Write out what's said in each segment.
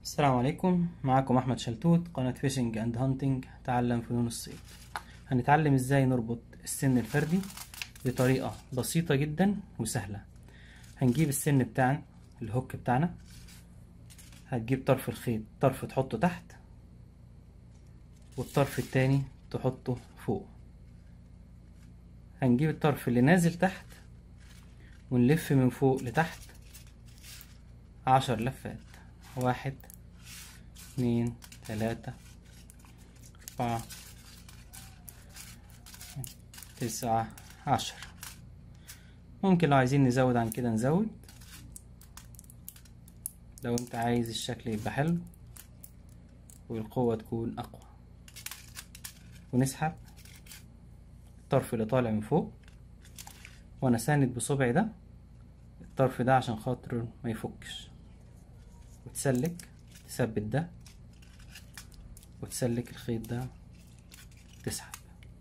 السلام عليكم معكم احمد شلتوت قناة فيشنج اند هانتنج تعلم فنون الصيد هنتعلم ازاي نربط السن الفردي بطريقة بسيطة جدا وسهلة هنجيب السن بتاعنا الهوك بتاعنا هتجيب طرف الخيط طرف تحطه تحت والطرف التاني تحطه فوق هنجيب الطرف اللي نازل تحت ونلف من فوق لتحت عشر لفات واحد اتنين تلاتة أربعة تسعة عشر ممكن لو عايزين نزود عن كده نزود لو انت عايز الشكل يبقى حلو والقوة تكون أقوى ونسحب الطرف اللي طالع من فوق وانا ساند بصبعي ده الطرف ده عشان خاطر ما يفكش وتسلك تثبت ده وتسلك الخيط ده تسحب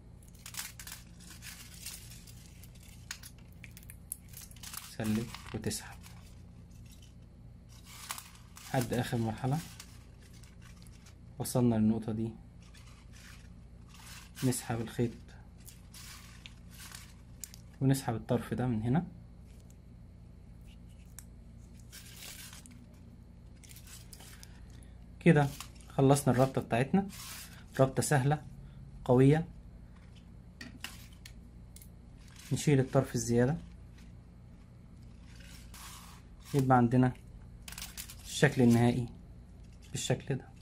تسلك وتسحب لحد اخر مرحلة وصلنا للنقطة دي نسحب الخيط ونسحب الطرف ده من هنا كده خلصنا الربطة بتاعتنا ربطة سهلة قوية نشيل الطرف الزيادة يبقى عندنا الشكل النهائي بالشكل ده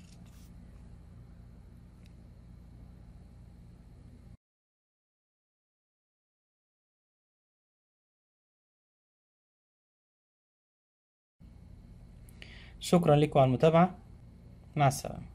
شكرا لكم على المتابعة مع السلامة